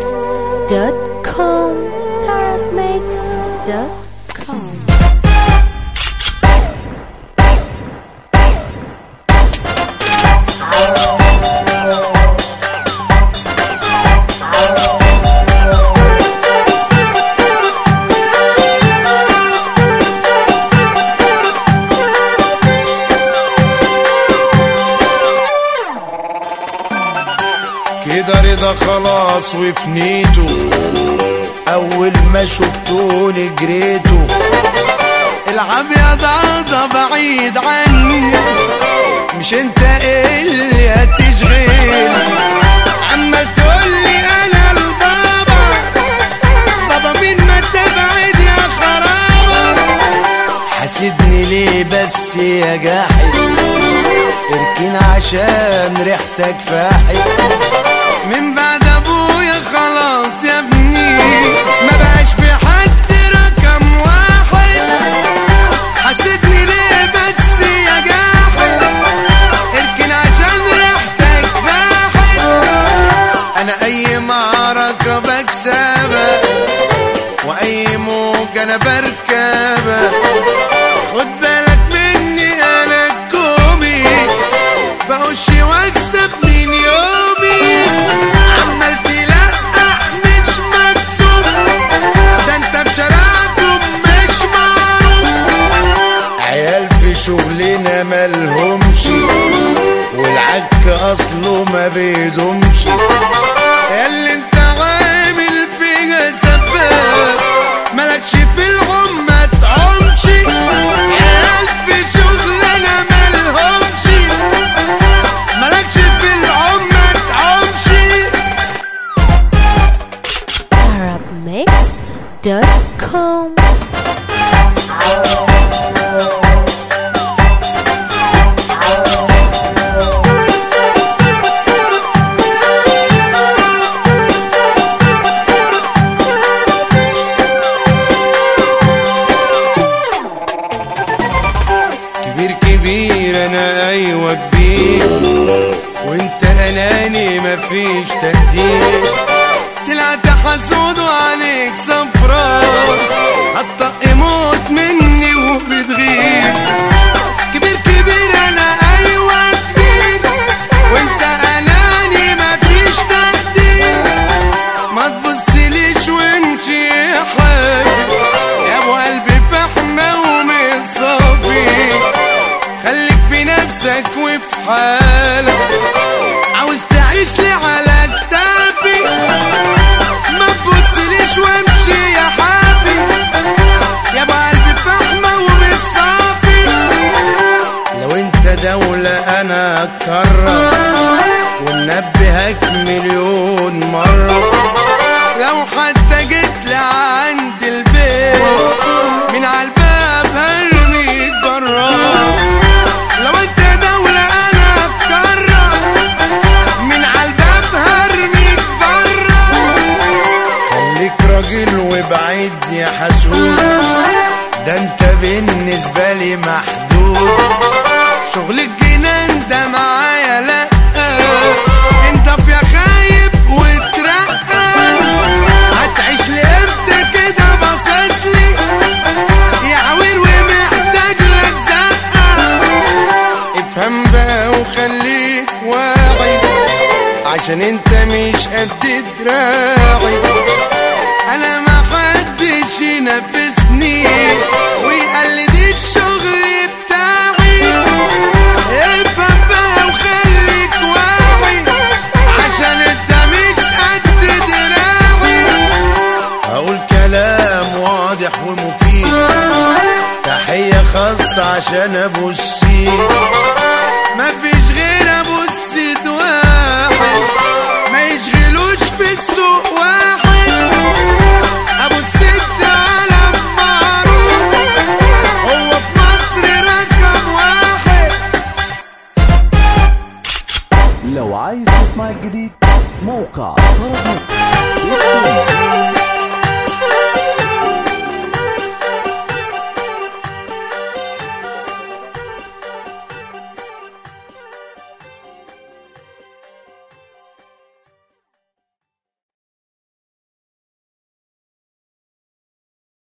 tarabmixed.com tarabmixed.com كده رضا خلاص وفنيته اول ما شفتوني جريته العب يا ضاضة بعيد عني مش انت اللي هتشغل عمال تقولي انا البابا بابا مين ما تبعد يا خرابة حسدني ليه بس يا جاحد اركن عشان ريحتك فاحت من بعد ابويا خلاص يا ابني ما بقاش في حد رقم واحد حسدني ليه بس يا جاحد اركن عشان ريحتك فاحت انا اي معركة بكسبها واي موج انا بركبها خد بالك مني انا الكومي بخش واكسب من يومي عمال تلقح مش مكسوف ده انت بشراكم مش معروف عيال في شغلنا ملهمش والعك اصله ما بيدومش اللي انت عامل فيها سباب مالكش في العم ما تعومش عيال في شغلنا ملهمش مالكش في العم ما تعومش tarabmixed.com كبير كبير انا ايوه كبير وانت اناني مفيش تقدير طلعت حسود وعينيك صفراء الطق موت مني وبتغير كبير كبير انا ايوه كبير وانت اناني مفيش تقدير ما تبصليش وامشي يا حبيبي يا ابو قلبي فحمه ومش صافي خليك في نفسك وفي حالك عاوز تعيش لي على كتافي ما تبصليش وامشي يا حافي يا ابو قلبي فحمه ومش صافي لو انت دولة انا اكرر وننبهك مليون مرة لو حتى جيت لعند البيت من على الباب هرميك برا لو انت دولة انا اكرر من على الباب هرميك برا خليك راجل وبعيد يا حسود ده انت بالنسبة لي محدود شغل الجنان ده معايا لا انت في خايب وترقى هتعيش لامتى كده باصص لي يا عويل ومحتاج لك زقه افهم بقى وخليك واعي عشان انت مش قد دراعي انا ما حدش ينافسني ويقلد الشغل بتاعي افهم بقى وخليك واعي عشان انت مش قد دراعي هقول كلام واضح ومفيد تحية خاصة عشان ابو السيد مفيش غير ابو السيد واحد ما يشغلوش في السوق واحد ابو السيد ده علم معروف هو في مصر رقم واحد لو عايز تسمع الجديد موقع طرب